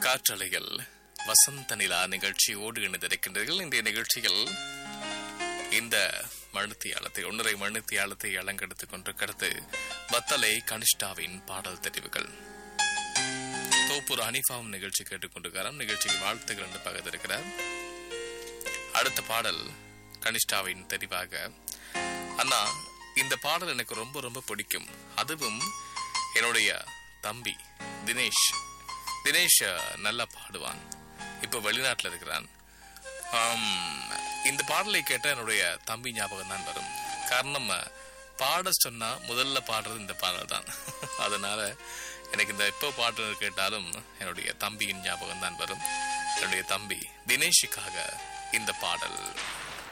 காற்றலையில் வசந்த நிலா நிகழ்ச்சியோடு இணைந்திருக்கின்றீர்கள் இன்றைய நிகழ்ச்சியில் இந்த மணித்தியாலத்தை ஒன்றரை மணித்தியாலத்தை அலங்கெடுத்துக் கொண்டிருக்கிறது பத்தலை கனிஷ்டாவின் பாடல் தெரிவுகள் தோப்பூர் அனிஃபாவும் நிகழ்ச்சி கேட்டுக்கொண்டிருக்கிறார் நிகழ்ச்சிக்கு வாழ்த்துக்கள் என்று பகிர்ந்திருக்கிறார் அடுத்த பாடல் கனிஷ்டாவின் தெரிவாக அண்ணா இந்த பாடல் எனக்கு ரொம்ப ரொம்ப பிடிக்கும் அதுவும் என்னுடைய தம்பி தினேஷ் தினேஷ் அஹ், நல்லா பாடுவான் இப்போ வெளிநாட்டில் இருக்கிறான் ஆம், இந்த பாடலை கேட்டால் என்னுடைய தம்பி ஞாபகம் தான் வரும் காரணம் அஹ், பாட சொன்னா முதல்ல பாடுறது இந்த பாடல் தான் அதனால எனக்கு இந்த எப்போ பாட்டு கேட்டாலும் என்னுடைய தம்பியின் ஞாபகம் தான் வரும் என்னுடைய தம்பி தினேஷுக்காக இந்த பாடல்